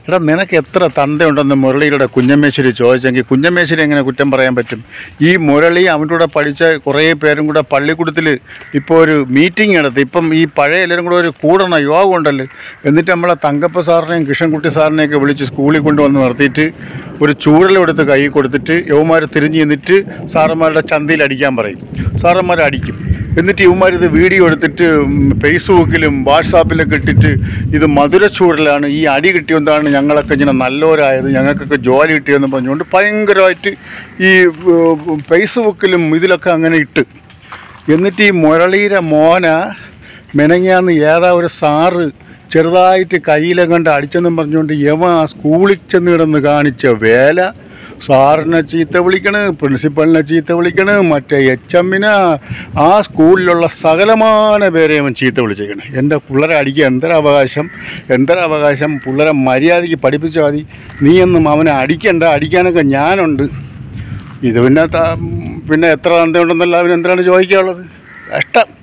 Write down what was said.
എടാ നിനക്ക് എത്ര തന്തയുണ്ടെന്ന് മുരളിയുടെ കുഞ്ഞമ്മേശ്വരി ചോദിച്ചെങ്കിൽ കുഞ്ഞമ്മേശ്വരി എങ്ങനെ കുറ്റം പറയാൻ പറ്റും ഈ മുരളി അവൻ്റെ കൂടെ പഠിച്ച കുറേ പേരും കൂടെ പള്ളിക്കൂടത്തിൽ ഇപ്പോൾ ഒരു മീറ്റിംഗ് നടത്തി ഇപ്പം ഈ പഴയ എല്ലാവരും കൂടെ ഒരു കൂടണ യോഗം ഉണ്ടല്ലോ എന്നിട്ട് നമ്മളെ തങ്കപ്പ സാറിനെയും കിഷൻകുട്ടി സാറിനെയൊക്കെ വിളിച്ച് സ്കൂളിൽ കൊണ്ടുവന്ന് നിർത്തിയിട്ട് ഒരു ചൂരലെടുത്ത് കൈ കൊടുത്തിട്ട് യവന്മാർ തിരിഞ്ഞ് നിന്നിട്ട് സാറന്മാരുടെ ചന്തയിൽ അടിക്കാൻ പറയും സാറന്മാർ അടിക്കും എന്നിട്ട് ഇവന്മാർ ഇത് വീഡിയോ എടുത്തിട്ട് ഉം, ഫേസ്ബുക്കിലും വാട്സാപ്പിലൊക്കെ ഇട്ടിട്ട് ഇത് മധുരച്ചൂടിലാണ് ഈ അടി കിട്ടിയതുകൊണ്ടാണ് ഞങ്ങളൊക്കെ ഇങ്ങനെ നല്ലവരായത് ഞങ്ങൾക്കൊക്കെ ജോലി കിട്ടിയെന്ന് പറഞ്ഞുകൊണ്ട് ഭയങ്കരമായിട്ട് ഈ ഉം, ഫേസ്ബുക്കിലും ഇതിലൊക്കെ അങ്ങനെ ഇട്ട് എന്നിട്ട് ഈ മുരളീരെ മോന മെനങ്ങാന്ന് ഏതാ ഒരു സാറ് ചെറുതായിട്ട് കയ്യിലെ കണ്ട് അടിച്ചെന്നും പറഞ്ഞുകൊണ്ട് യവ ആ സ്കൂളിൽ ചെന്ന് കിടന്ന് കാണിച്ച വേല സാറിനെ ചീത്ത വിളിക്കണ് പ്രിൻസിപ്പലിനെ ചീത്ത വിളിക്കണ് മറ്റേ എച്ച് എമ്മിനെ ആ സ്കൂളിലുള്ള സകലമാന പേരെ അവൻ ചീത്ത വിളിച്ചേക്കണ് എൻ്റെ പിള്ളേരെ അടിക്കുക എന്തൊരവകാശം എന്തൊരവകാശം പിള്ളേരെ മര്യാദയ്ക്ക് പഠിപ്പിച്ചാൽ മതി നീയൊന്നും അവനെ അടിക്കണ്ട അടിക്കാനൊക്കെ ഞാനുണ്ട് ഇത് പിന്നെ ത- പിന്നെ എത്ര തന്തയുണ്ടെന്നല്ല അവന് എന്തിനാണ് ചോദിക്കാനുള്ളത് കഷ്ടം